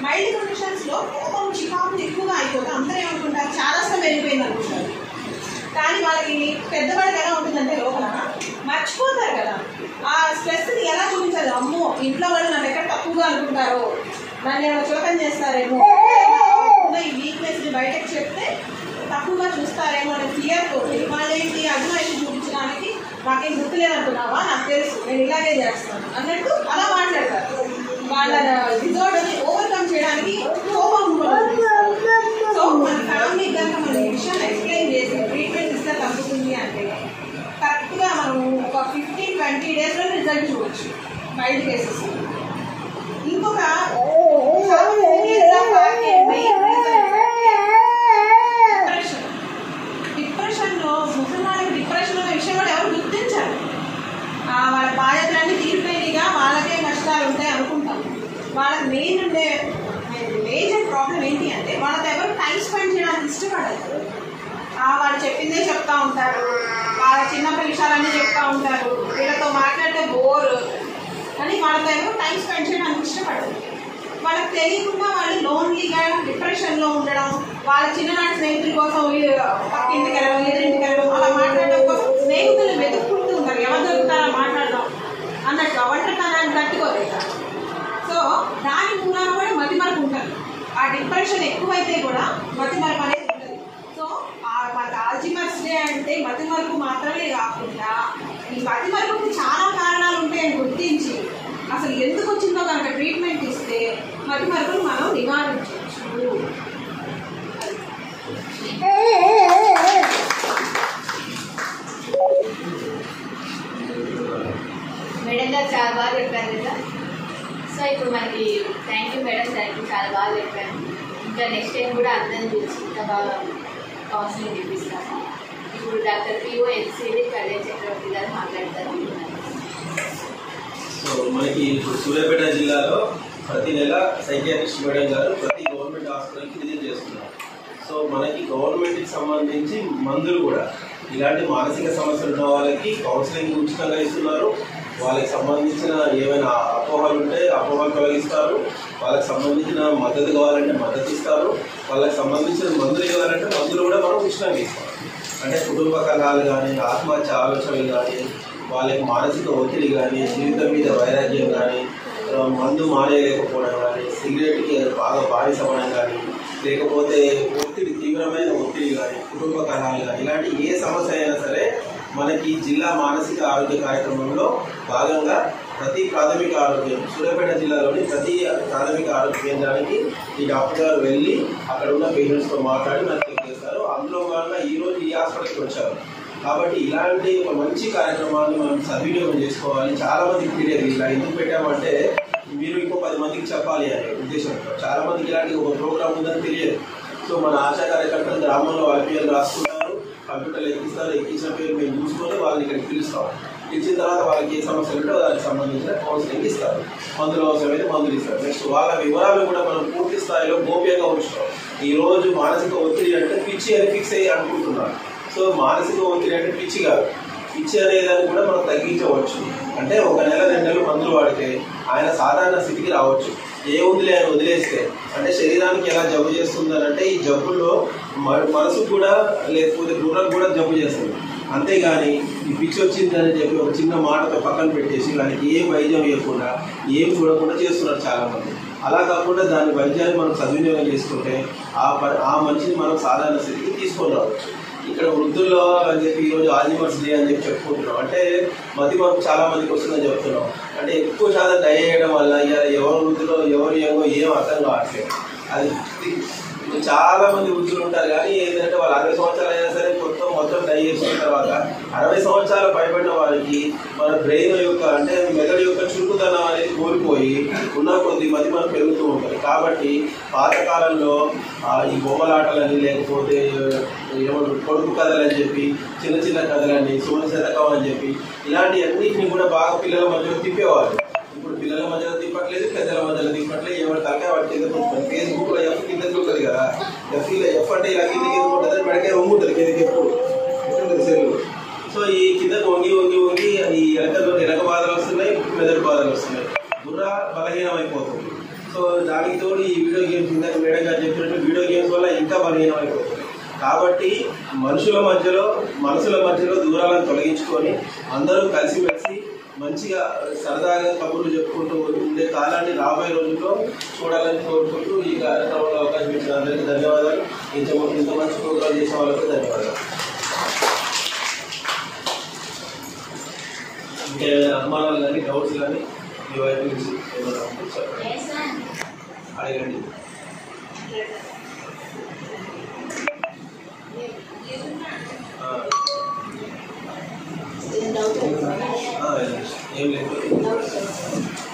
Mild conditions లో కోపం చికాకు ఎక్కువగా అయిపోతే అందరూ ఏమనుకుంటారు చాలా సమయం వెళ్ళిపోయింది అనుకుంటారు కానీ వాళ్ళకి పెద్దవాళ్ళకి ఎలా ఉంటుందంటే లోపల మర్చిపోతారు కదా ఆ స్ట్రెస్ ని ఎలా చూపించాలి అమ్మో ఇంట్లో వాళ్ళు నన్ను ఎక్కడ తక్కువగా అనుకుంటారో నన్ను ఏమైనా చులకం చేస్తారేమో ఉన్న ఈ వీక్నెస్ ని బయటకు చెప్తే తక్కువగా చూస్తారేమో అనే ఫియర్ తోటి వాళ్ళేంటి అభిమాషం చూపించడానికి నాకేం గుర్తులేదనుకున్నావా నాకు తెలుసు నేను ఇలాగే చేస్తాను అన్నట్టు అలా మాట్లాడతారు వాళ్ళ డిజార్డర్ ని ఓవర్కమ్ చేయడానికి కోపం ఉపయోగిస్తారు. సో మన ఫ్యామిలీ కనుక మనం ఈ విషయాన్ని ఎక్స్ప్లెయిన్ చేసి ట్రీట్మెంట్ ఇస్తే తగ్గుతుంది అంటే కరెక్ట్గా మనం ఒక ఫిఫ్టీన్ ట్వంటీ డేస్లో రిజల్ట్ చూడొచ్చు మైల్డ్ కేసెస్ ఇంకొక చాలా serious గా fact ఏంటి? డిప్రెషన్ డిప్రెషన్లో ముసలివాళ్ళకి డిప్రెషన్ అనే విషయం కూడా ఎవరు గుర్తించారు ఆ, వాళ్ళ బాధ్యతలన్నీ తీరిపోయినాయిగా వాళ్ళకే కష్టాలు ఉంటాయి అనుకుంటాం వాళ్ళకి మెయిన్ ఉండే మేజర్ ప్రాబ్లం ఏంటి అంటే వాళ్ళతో ఎవరు టైం స్పెండ్ చేయడానికి ఇష్టపడరు ఆ, వాళ్ళు చెప్పిందే చెప్తా ఉంటారు వాళ్ళ చిన్నప్పటి విషయాలన్నీ చెప్తా ఉంటారు వీళ్ళతో మాట్లాడితే బోర్ కానీ వాళ్ళతో ఎవరు టైం స్పెండ్ చేయడానికి ఇష్టపడరు వాళ్ళకి తెలియకుండా వాళ్ళు లోన్లీగా డిప్రెషన్లో ఉండడం వాళ్ళ చిన్ననాటి స్నేహితుల కోసం వీళ్ళు పక్కింటికి వెళ్ళడం ఎదురింటికి వెళ్ళడం అలా మాట్లాడడం కోసం స్నేహితులు వెతుక్కుంటూ ఉంటారు ఎవరు దొరుకుతారా మాట్లాడడం అన్నట్టు ఒంటరితనాన్ని తట్టుకోలేక సో దాని మూలాన కూడా మతిమరుపు ఉంటుంది ఆ డిప్రెషన్ ఎక్కువైతే కూడా మతిమరుపు అనేది ఉంటుంది సో ఆ మనకు ఆల్జిమర్స్ డే అంటే మతిమరుపు మాత్రమే కాకుండా ఈ మతిమరుపుకి చాలా కారణాలు ఉంటాయని గుర్తించి అసలు ఎందుకు వచ్చిందో కనుక ట్రీట్మెంట్ ఇస్తే మతిమరుపును మనం నివారించవచ్చు మేడం గారు చాలా బాగా చెప్పారు కదా సో ఇప్పుడు మనకి thank you madam thank you చాలా బాగా చెప్పారు ఇంకా నెక్స్ట్ టైం కూడా అందరిని పిలిచి ఇంకా బాగా కౌన్సిలింగ్ ఇప్పిస్తాము ఇప్పుడు doctor PO LCD Kalyan Chakravarthy గారు మాట్లాడతారు సో మనకి ఇప్పుడు సూర్యాపేట జిల్లాలో ప్రతి నెల సైకియాట్రిస్ట్ మేడం గారు ప్రతి గవర్నమెంట్ హాస్పిటల్కి విజిట్ చేస్తున్నారు సో మనకి గవర్నమెంట్కి సంబంధించి మందులు కూడా ఇలాంటి మానసిక సమస్యలు ఉన్న వాళ్ళకి కౌన్సిలింగ్ ఉచితంగా ఇస్తున్నారు వాళ్ళకి సంబంధించిన ఏమైనా అపోహలు ఉంటే అపోహలు తొలగిస్తారు వాళ్ళకి సంబంధించిన మద్దతు కావాలంటే మద్దతు ఇస్తారు వాళ్ళకి సంబంధించిన మందులు ఇవ్వాలంటే మందులు కూడా మనం ఉచితంగా ఇస్తాం అంటే కుటుంబ కలహాలు కానీ ఆత్మహత్య ఆలోచనలు కానీ వాళ్ళకి మానసిక ఒత్తిడి కానీ జీవితం మీద వైరాగ్యం కానీ ఆ, మందు మానేయలేకపోవడం కానీ సిగరెట్కి బాగా బానిసపడడం కానీ లేకపోతే ఒత్తిడి తీవ్రమైన ఒత్తిడి కానీ కుటుంబ కలహాలు కానీ ఇలాంటి ఏ సమస్య అయినా సరే మనకి జిల్లా మానసిక ఆరోగ్య కార్యక్రమంలో భాగంగా ప్రతి ప్రాథమిక ఆరోగ్యం సూర్యాపేట జిల్లాలోని ప్రతి ప్రాథమిక ఆరోగ్య కేంద్రానికి ఈ డాక్టర్ గారు వెళ్ళి అక్కడ ఉన్న పేషెంట్స్తో మాట్లాడి మనకి తెలియజేస్తారు అందులో భాగంగా ఈ రోజు ఈ హాస్పిటల్కి వచ్చారు కాబట్టి ఇలాంటి ఒక మంచి కార్యక్రమాన్ని మనం సద్వినియోగం చేసుకోవాలి చాలా మందికి తెలియదు ఇట్లా ఎందుకు పెట్టామంటే మీరు ఇంకో పది మందికి చెప్పాలి అనే ఉద్దేశంతో చాలా మందికి ఇలాంటి ఒక ప్రోగ్రామ్ ఉందని తెలియదు సో మన ఆశా కార్యకర్తలు గ్రామంలో వాళ్ళ పేర్లు రాసుకుంటారు కంప్యూటర్లో ఎక్కిస్తారు ఎక్కించిన పేరు మేము చూసుకొని వాళ్ళని ఇక్కడికి పిలుస్తాం ఇచ్చిన తర్వాత వాళ్ళకి ఏ సమస్యలు ఉంటే దానికి సంబంధించిన కౌన్సిలింగ్ ఇస్తారు మందులు అవసరమైతే మందులు ఇస్తారు నెక్స్ట్ వాళ్ళ వివరాలు కూడా మనం పూర్తి స్థాయిలో గోప్యంగా ఉంచుతాం ఈ రోజు మానసిక ఒత్తిడి అంటే పిచ్చి అని ఫిక్స్ అయ్యి అనుకుంటున్నారు సో మానసిక ఒత్తిడి అంటే పిచ్చి కాదు పిచ్చి అనేదాన్ని కూడా మనం తగ్గించవచ్చు అంటే ఒక నెల రెండు నెలలు మందులు వాడితే ఆయన సాధారణ స్థితికి రావచ్చు ఏ ఉందిలే అని వదిలేస్తే అంటే శరీరానికి ఎలా జబ్బు చేస్తుంది అని అంటే ఈ జబ్బుల్లో మ- మనసుకు కూడా లేకపోతే బుర్రకు కూడా జబ్బు చేస్తుంది అంతేగాని ఈ పిచ్చి వచ్చిందని చెప్పి ఒక చిన్న మాటతో పక్కన పెట్టేసి దానికి ఏం వైద్యం ఇవ్వకుండా ఏం చూడకుండా చేస్తున్నారు చాలా మంది అలా కాకుండా దాని వైద్యాన్ని మనం సద్వినియోగం చేసుకుంటే ఆ ప- ఆ మనిషిని మనం సాధారణ స్థితికి తీసుకొని రావచ్చు ఇక్కడ వృద్ధుల్లో అని చెప్పి ఈరోజు ఆల్జిమర్స్ డే అని చెప్పి చెప్పుకుంటున్నాం అంటే మతి మనకు చాలా మందికి వస్తుందని చెప్తున్నాం అంటే ఎక్కువ శాతం డై చేయడం వల్ల ఇవాళ ఎవరు వృద్ధులో ఎవరు ఏమో ఏం అర్థం కావట్లేదు అది ఇప్పుడు చాలా మంది వృద్ధులు ఉంటారు కానీ ఏంటంటే వాళ్ళు అరవై సంవత్సరాలు అయినా సరే మొత్తం మొత్తం డై చేసిన తర్వాత అరవై సంవత్సరాలు పైబడిన వారికి మన బ్రెయిన్ యొక్క అంటే మెదడు యొక్క చురుకుదనం అనేది కోల్పోయి ఉన్న కొద్ది మధ్య మనం పెరుగుతూ ఉంటుంది కాబట్టి పాతకాలంలో ఆ, ఈ బొమ్మలాటలని లేకపోతే ఏమంటారు పొడుపు కథలు అని చెప్పి చిన్న చిన్న కథలని సోని శతకం అని చెప్పి ఇలాంటి అన్నింటినీ కూడా బాగా పిల్లల మధ్యలో తిప్పేవారు ఇప్పుడు పిల్లల మధ్యలో తిప్పట్లేదు పెద్దల మధ్యలో తిప్పట్లేదు ఎవరి తలకాయ వాటి కింద ఉంటుంది ఫేస్బుక్ లో ఎఫ్ కింద ఉంటుంది కదా ఎఫ్ లో ఎఫ్ అంటే ఇలా కింద కింద ఉంటుంది మెడకాయ వంగుంటుంది కిందకి ఎప్పుడు ఎట్లుంటుంది సెల్ సో ఈ కింద వంగి వంగి వంగి ఈ ఎలకల్లో ఎలక బాధలు వస్తున్నాయి మెదడు బాధలు వస్తున్నాయి బుర్ర బలహీనమైపోతుంది సో దానికి తోడు ఈ వీడియో గేమ్స్ ఇందాక మేడం గారు చెప్పినట్టు వీడియో గేమ్స్ వల్ల ఇంకా బలహీనమైపోతుంది కాబట్టి మనుషుల మధ్యలో మనసుల మధ్యలో దూరాలను తొలగించుకొని అందరూ కలిసిమెలిసి మంచిగా సరదాగా కబుర్లు చెప్పుకుంటూ ఉండే కాలాన్ని రాబోయే రోజుల్లో చూడాలని కోరుకుంటూ ఈ కార్యక్రమంలో అవకాశం ఇచ్చిన అందరికీ ధన్యవాదాలు ఇంత ఇంత మంచి ప్రోగ్రాం చేసిన వాళ్ళకు ధన్యవాదాలు ఇంకేమైనా అనుమానాలు కానీ డౌట్స్ కానీ మీ వైపు నుంచి ఏమైనా ఉంటే చెప్పండి. అడగండి ఆ, ఏం డౌట్ ఆ, ఏం లేదు డౌట్